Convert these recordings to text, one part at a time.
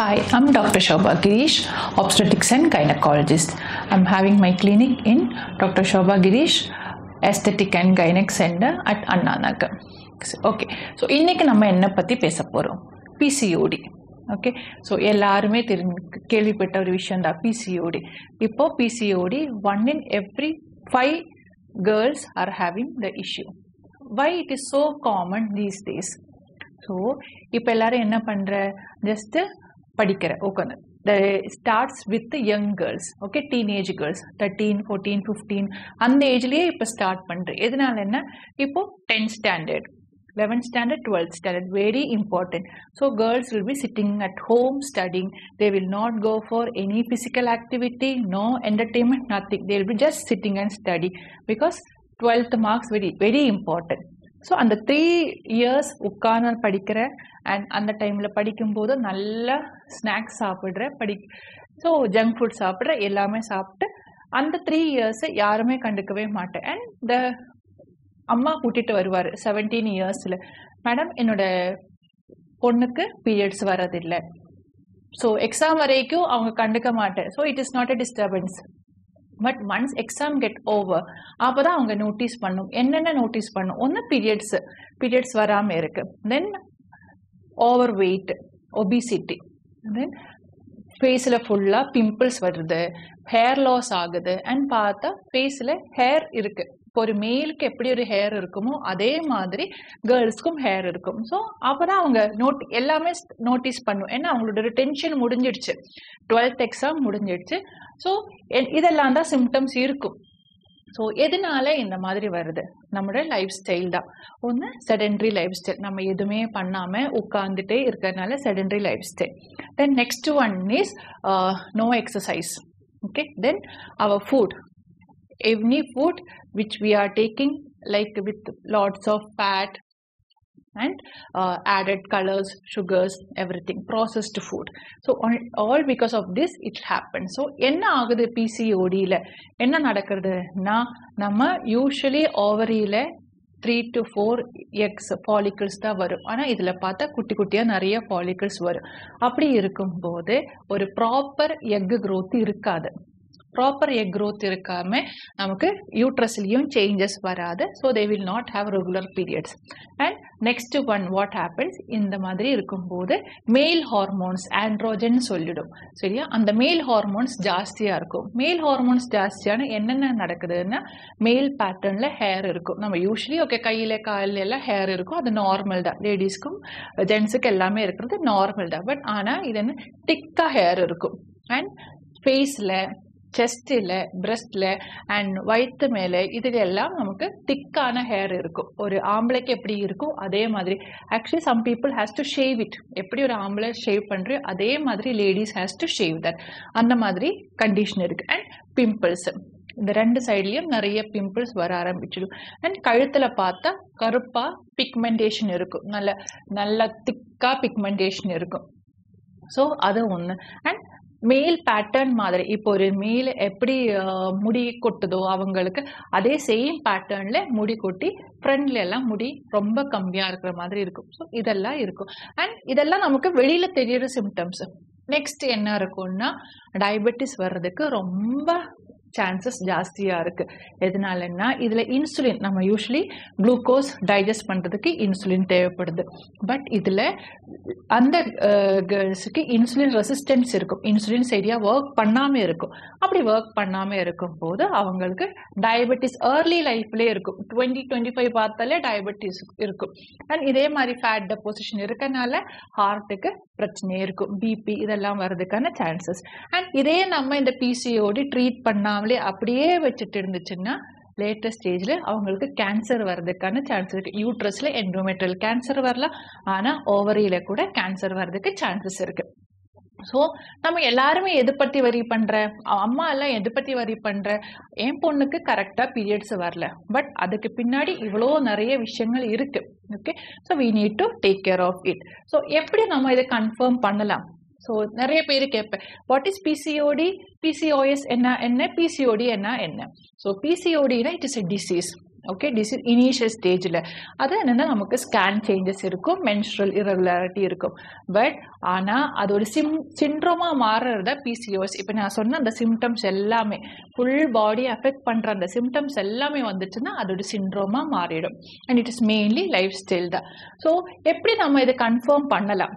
Hi, I'm Dr. Shobha Girish, obstetrics and gynecologist. I'm having my clinic in Dr. Shobha Girish Aesthetic and Gynec Center at Anna Nagar. Okay so இன்னைக்கு நம்ம என்ன பற்றி பேச போகிறோம் PCOD okay so எல்லாருமே தெரிஞ்சு கேள்விப்பட்ட ஒரு விஷயம் தான் பிசிஓடி இப்போ PCOD one in every five girls are having the issue why it is so common these days so இப்போ எல்லாரும் என்ன பண்ணுற ஜஸ்ட்டு படிக்கிற உட்காந்து the starts with young girls okay teenage girls thirteen fourteen fifteen அந்த ஏஜ்லேயே இப்போ ஸ்டார்ட் பண்ணுறேன் எதனால என்ன இப்போ tenth standard eleventh standard twelfth standard very important so girls will be sitting at home studying they will not go for any physical activity no entertainment nothing they will be just sitting and study because twelfth marks very very important so அந்த three years உட்கார்ந்து படிக்கிற and அந்த டைமில் படிக்கும்போது நல்லா snacks சாப்பிட்ற படி so junk food சாப்பிட்ற எல்லாமே சாப்பிட்டு அந்த த்ரீ இயர்ஸை யாருமே கண்டுக்கவே மாட்டேன் அண்ட் த அம்மா கூட்டிகிட்டு வருவார் செவன்டீன் இயர்ஸில் மேடம் என்னோட பொண்ணுக்கு பீரியட்ஸ் வரதில்லை ஸோ எக்ஸாம் வரைக்கும் அவங்க கண்டுக்க மாட்டேன் so it is not a disturbance but once exam get over அப்போ தான் அவங்க நோட்டீஸ் பண்ணும் என்னென்ன நோட்டீஸ் பண்ணும் ஒன்று பீரியட்ஸு பீரியட்ஸ் வராமல் இருக்கு then overweight obesity then ஃபேஸில் ஃபுல்லாக பிம்பிள்ஸ் வருது ஹேர் லாஸ் ஆகுது அண்ட் பார்த்தா ஃபேஸில் ஹேர் இருக்குது இப்போ ஒரு மேலுக்கு எப்படி ஒரு ஹேர் இருக்குமோ அதே மாதிரி கேர்ள்ஸ்க்கும் ஹேர் இருக்கும் ஸோ அப்போ தான் அவங்க நோட் எல்லாமே நோட்டீஸ் பண்ணும் ஏன்னா அவங்களோட டென்ஷன் முடிஞ்சிடுச்சு டுவெல்த் எக்ஸாம் முடிஞ்சிடுச்சு ஸோ இதெல்லாம் தான் சிம்டம்ஸ் இருக்கும் ஸோ எதனால இந்த மாதிரி வருது நம்மளோட லைஃப் ஸ்டைல் தான் ஒன்று செடென்ட்ரி லைஃப் ஸ்டைல் நம்ம எதுவுமே பண்ணாமல் உட்காந்துட்டே இருக்கிறதுனால sedentary lifestyle then next one is no exercise okay then our food any food which we are taking like with lots of fat and uh, added colors sugars everything processed food so on, all because of this it happens so என்ன ஆகுது பிசிஓடியில் என்ன நடக்கிறதுனா நம்ம usually ஓவரியில் three to four x follicles தான் வரும் ஆனால் இதில் பார்த்தா குட்டி குட்டியாக நிறைய ஃபாலிக்கிள்ஸ் வரும் அப்படி இருக்கும்போது ஒரு ப்ராப்பர் எக்கு க்ரோத் இருக்காது ப்ராப்பர் எக் க்ரோத் இருக்காம நமக்கு யூட்ரஸ்லேயும் சேஞ்சஸ் வராது so they will not have regular periods and next one what happens இந்த மாதிரி இருக்கும்போது மேல் ஹார்மோன்ஸ் ஆண்ட்ரோஜன் சொல்லிடும் சரியா அந்த மேல் ஹார்மோன்ஸ் ஜாஸ்தியாக இருக்கும் மேல் ஹார்மோன்ஸ் ஜாஸ்தியான என்னென்ன நடக்குதுன்னா மேல் பேட்டர்னில் ஹேர் இருக்கும் நம்ம யூஸ்வலி ஓகே கையில் காலில் எல்லாம் ஹேர் இருக்கும் அது நார்மல் தான் லேடிஸ்க்கும் ஜென்ஸுக்கு எல்லாமே இருக்கிறது நார்மல் தான் பட் ஆனால் இது என்ன திக்காக ஹேர் இருக்கும் அண்ட் ஃபேஸில் செஸ்டில் பிரெஸ்டில் அண்ட் வயிற்று மேலே இதுலெல்லாம் நமக்கு திக்கான ஹேர் இருக்கும் ஒரு ஆம்பளைக்கு எப்படி இருக்கும் அதே மாதிரி actually some people has to shave it எப்படி ஒரு ஆம்பளை ஷேவ் பண்ணுறோ அதே மாதிரி ladies has to shave that அந்த மாதிரி கண்டிஷன் இருக்குது அண்ட் பிம்பிள்ஸ் இந்த ரெண்டு சைட்லேயும் நிறைய பிம்பிள்ஸ் வர ஆரம்பிச்சிடும் அண்ட் கழுத்தில் பார்த்தா கருப்பாக பிக்மெண்டேஷன் இருக்கும் நல்ல நல்ல திக்காக பிக்மெண்டேஷன் இருக்கும் ஸோ அது ஒன்று அண்ட் மேல் பேட்டர்ன் மாதிரி இப்போ ஒரு மேல் எப்படி முடி கொட்டுதோ அவங்களுக்கு அதே சேம் பேட்டர்னில் முடி கொட்டி ஃப்ரண்ட்ல எல்லாம் முடி ரொம்ப கம்மியாக இருக்கிற மாதிரி இருக்கும் ஸோ இதெல்லாம் இருக்கும் அண்ட் இதெல்லாம் நமக்கு வெளியில் தெரியிற சிம்டம்ஸ் நெக்ஸ்ட் என்ன இருக்கும்னா டயபெட்டிஸ் வர்றதுக்கு ரொம்ப சான்சஸ் ஜாஸ்தியாக இருக்குது எதனாலன்னா இதில் இன்சுலின் நம்ம யூஸ்வலி குளுக்கோஸ் டைஜஸ்ட் பண்ணுறதுக்கு இன்சுலின் தேவைப்படுது பட் இதில் அந்த கேர்ள்ஸுக்கு இன்சுலின் ரெசிஸ்டன்ஸ் இருக்கும் இன்சுலின் சரியாக ஒர்க் பண்ணாமல் இருக்கும் அப்படி ஒர்க் பண்ணாமல் இருக்கும்போது அவங்களுக்கு டயபெட்டிஸ் ஏர்லி லைஃப்லேயே இருக்கும் டுவெண்ட்டி டுவெண்ட்டி ஃபைவ் பார்த்தாலே டயபெட்டிஸ் இருக்கும் அண்ட் இதே மாதிரி ஃபேட் டெப்போசிஷன் இருக்கனால ஹார்ட்டுக்கு பிரச்சனை இருக்கும் பிபி இதெல்லாம் வர்றதுக்கான சான்சஸ் அண்ட் இதே நம்ம இந்த பிசிஓடி ட்ரீட் பண்ணாமலே அப்படியே வச்சுட்டு இருந்துச்சுன்னா லேட்டஸ்ட் ஸ்டேஜில் அவங்களுக்கு கேன்சர் வர்றதுக்கான சான்ஸ் இருக்குது யூட்ரஸில் என்டோமெட்ரியல் கேன்சர் வரலாம் ஆனால் ஓவரியில் கூட கேன்சர் வர்றதுக்கு சான்சஸ் இருக்குது ஸோ நம்ம எல்லாருமே எது பற்றி வரி பண்ணுற அம்மா எல்லாம் எது பற்றி வரி பண்ணுற என் பொண்ணுக்கு கரெக்டாக பீரியட்ஸ் வரல பட் அதுக்கு பின்னாடி இவ்வளோ நிறைய விஷயங்கள் இருக்குது okay so we need to take care of it so எப்படி நம்ம இதை கன்ஃபார்ம் பண்ணலாம் ஸோ நிறைய பேர் கேட்பேன் வாட் இஸ் பிசிஓடி பிசிஓஎஸ் என்ன என்ன பிசிஓடி என்ன என்ன ஸோ பிசிஓடினா it is a disease okay this initial ஸ்டேஜில் அது என்னென்னா நமக்கு ஸ்கேன் சேஞ்சஸ் இருக்கும் மென்ஸ்ட்ரல் irregularity இருக்கும் பட் ஆனால் அது ஒரு சிம் சிண்ட்ரோமாக மாறுறத பிசிஓஸ் இப்போ நான் சொன்ன அந்த சிம்டம்ஸ் எல்லாமே ஃபுல் பாடி அஃபெக்ட் பண்ணுற அந்த சிம்டம்ஸ் எல்லாமே வந்துச்சுன்னா அதோட சிண்ட்ரோமாக மாறிடும் and it is mainly lifestyle தான் ஸோ எப்படி நம்ம இதை கன்ஃபார்ம் பண்ணலாம்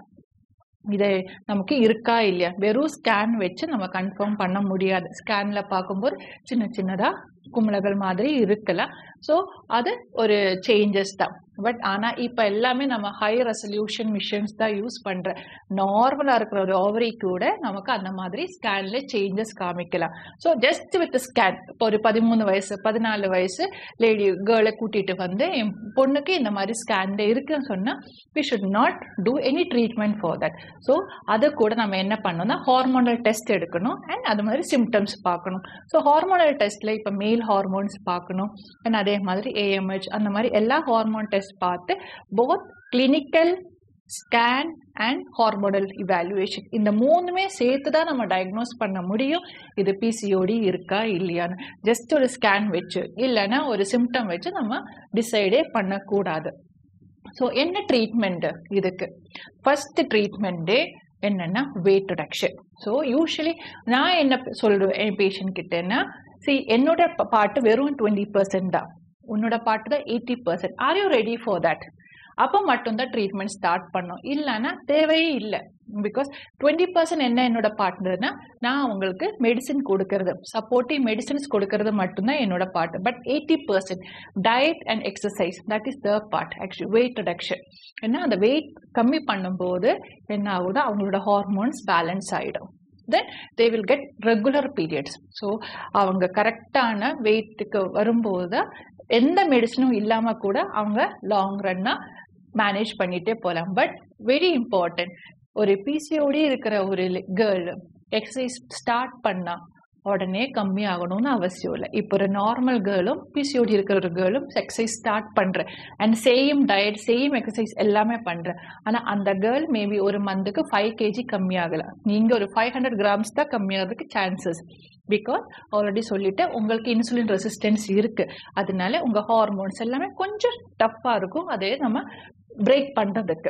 இது நமக்கு இருக்கா இல்லையா வெறும் ஸ்கேன் வச்சு நம்ம கன்ஃபார்ம் பண்ண முடியாது ஸ்கேன்ல பார்க்கும்போது சின்ன சின்னதா கும்பலகள் மாதிரி இருக்கலாம் ஸோ அது ஒரு சேஞ்சஸ் தான் பட் ஆனால் இப்போ எல்லாமே நம்ம ஹை ரெசல்யூஷன் மிஷின்ஸ் தான் யூஸ் பண்ணுறேன் நார்மலாக இருக்கிற ஒரு ஓவரி கூட நமக்கு அந்த மாதிரி ஸ்கேன்ல சேஞ்சஸ் காமிக்கலாம் ஸோ ஜஸ்ட் வித் ஸ்கேன் இப்போ ஒரு பதிமூணு வயசு பதினாலு வயசு லேடி கேர்ளை கூட்டிட்டு வந்து என் பொண்ணுக்கு இந்த மாதிரி ஸ்கேன்ல இருக்குன்னு சொன்னால் we should not do any treatment for that so அதை கூட நம்ம என்ன பண்ணணும்னா ஹார்மோனல் டெஸ்ட் எடுக்கணும் அண்ட் அது மாதிரி சிம்டம்ஸ் பார்க்கணும் ஸோ ஹார்மோனல் டெஸ்ட்டில் இப்போ மேல் ஹார்மோன்ஸ் பார்க்கணும் அண்ட் அதே மாதிரி ஏஎம்ஹெச் அந்த மாதிரி எல்லா ஹார்மோன் டெஸ்ட் பார்த்து both clinical scan and hormonal evaluation இந்த மூணுமே சேர்த்து தான் நம்ம டயக்னோஸ் பண்ண முடியும் இது பிசிஓடி இருக்கா இல்லையான்னு ஜஸ்ட் ஒரு ஸ்கேன் வச்சு இல்லைன்னா ஒரு சிம்டம் வச்சு நம்ம டிசைடே பண்ணக்கூடாது ஸோ என்ன ட்ரீட்மெண்ட் இதுக்கு ஃபர்ஸ்ட் ட்ரீட்மெண்ட்டே என்னன்னா வெயிட் ரிடக்ஷன் ஸோ யூஸ்வலி நான் என்ன சொல்லுவேன் என் பேஷண்ட் கிட்டேன்னா சி என்னோட ப- பாட்டு வெறும் டுவெண்ட்டி பர்சன்ட் தான் உன்னோட பாட்டு தான் eighty percent are you ready for that அப்போ மட்டும்தான் ட்ரீட்மெண்ட் ஸ்டார்ட் பண்ணோம் இல்லைன்னா தேவையே இல்லை பிகாஸ் டுவெண்ட்டி பர்சன்ட் என்ன என்னோட பார்ட்னர்னா நான் அவங்களுக்கு மெடிசின் கொடுக்கறது சப்போர்ட்டிவ் மெடிசின்ஸ் கொடுக்கறது மட்டும்தான் என்னோட part but eighty percent diet and exercise that is the part actually weight reduction ஏன்னா அந்த வெயிட் கம்மி பண்ணும்போது என்ன ஆகுதுன்னா அவங்களோட ஹார்மோன்ஸ் பேலன்ஸ் ஆகிடும் then they will get regular periods so அவங்க கரெக்டான வெயிட்டுக்கு வரும்போது தான் எந்த மெடிசனும் இல்லாமல் கூட அவங்க லாங் ரன்னாக மேனேஜ் பண்ணிட்டே போகலாம் பட் வெரி இம்பார்ட்டன்ட் ஒரு பிசிஓடி இருக்கிற ஒரு கேர்ள் எக்ஸசைஸ் ஸ்டார்ட் பண்ணா உடனே கம்மி ஆகணும்னு அவசியம் இல்லை இப்போ ஒரு நார்மல் கேர்ளும் பிசிஓடி இருக்கிற ஒரு கேர்ளும் எக்ஸசைஸ் ஸ்டார்ட் பண்ணுறேன் and same diet same exercise எல்லாமே பண்ணுறேன் ஆனால் அந்த கேர்ள் மேபி ஒரு மந்த்துக்கு ஃபைவ் கேஜி கம்மியாகலாம் நீங்கள் ஒரு ஃபைவ் ஹண்ட்ரட் கிராம்ஸ் தான் கம்மியாகிறதுக்கு சான்சஸ் பிகாஸ் ஆல்ரெடி சொல்லிட்டு உங்களுக்கு இன்சுலின் ரெசிஸ்டன்ஸ் இருக்கு அதனால உங்க ஹார்மோன்ஸ் எல்லாமே கொஞ்சம் டஃப்பாக இருக்கும் அதே நம்ம பிரேக் பண்றதுக்கு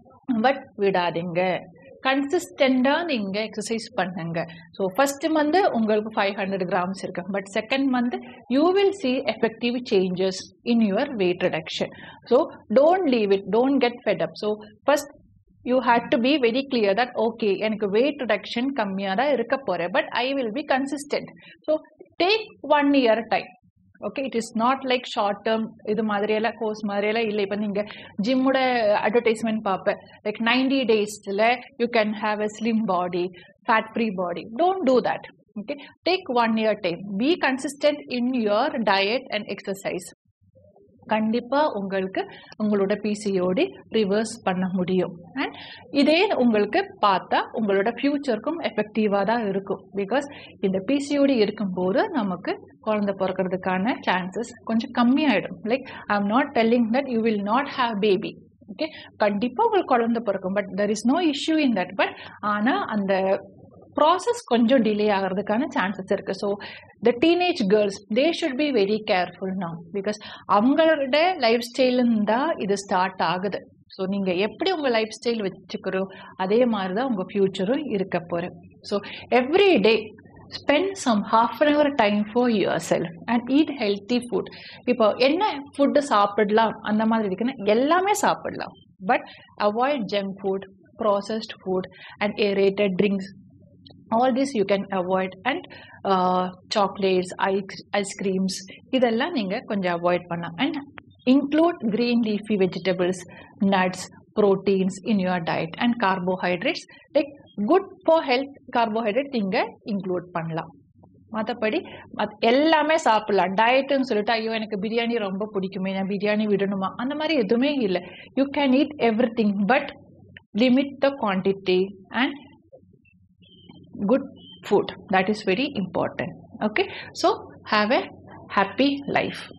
பட் விடாதீங்க கன்சிஸ்டண்டாக நீங்கள் எக்ஸசைஸ் பண்ணுங்க ஸோ ஃபர்ஸ்ட் மந்த் உங்களுக்கு ஃபைவ் ஹண்ட்ரட் கிராம்ஸ் இருக்கு but second month you will see effective changes in your weight reduction so don't leave it don't get fed up so first you had to be very clear that okay எனக்கு weight reduction கம்மியாக தான் இருக்க போகிறேன் but I will be consistent so take one year time okay it is not like short term இது மாதிரியெல்லாம் course மாதிரியெல்லாம் இல்லை இப்போ நீங்கள் ஜிம்மோட அட்வர்டைஸ்மெண்ட் பார்ப்பேன் லைக் நைன்டி டேஸில் you can have a slim body fat free body don't do that okay take one year time be consistent in your diet and exercise கண்டிப்பா உங்களுக்கு உங்களோட பிசிஓடி ரிவர்ஸ் பண்ண முடியும் அண்ட் இதே உங்களுக்கு பார்த்தா உங்களோட ஃபியூச்சருக்கும் எஃபெக்டிவாக தான் இருக்கும் பிகாஸ் இந்த பிசிஓடி இருக்கும்போது நமக்கு குழந்தை பிறக்கிறதுக்கான சான்சஸ் கொஞ்சம் கம்மியாயிடும் like I am not telling that you will not have baby okay கண்டிப்பாக உங்களுக்கு குழந்தை பிறக்கும் but there is no issue in that but ஆனால் அந்த ப்ராசஸ் கொஞ்சம் டிலே ஆகிறதுக்கான சான்சஸ் இருக்கு so the teenage girls they should be very careful now because அவங்களோட லைஃப் ஸ்டைலுன்னு தான் இது ஸ்டார்ட் ஆகுது ஸோ நீங்கள் எப்படி உங்கள் லைஃப் ஸ்டைல் வச்சுக்கிறோம் அதே மாதிரி தான் உங்கள் ஃப்யூச்சரும் இருக்க போகிறேன் so every day spend some half an hour time for yourself and eat healthy food இப்போ என்ன ஃபுட்டு சாப்பிடலாம் அந்த மாதிரி இருக்குன்னா எல்லாமே சாப்பிடலாம் but avoid junk food processed food and aerated drinks all this you can avoid and chocolates ice ice creams இதெல்லாம் நீங்கள் கொஞ்சம் அவாய்ட் பண்ணலாம் and include green leafy vegetables nuts proteins in your diet and carbohydrates like good for health carbohydrate நீங்கள் include பண்ணலாம் மற்றபடி மத் எல்லாமே சாப்பிடலாம் டயட்டுன்னு சொல்லிட்டு ஐயோ எனக்கு பிரியாணி ரொம்ப பிடிக்குமே நான் பிரியாணி விடணுமா அந்த மாதிரி எதுவுமே இல்லை you can eat everything but limit the quantity and good food that is very important okay so have a happy life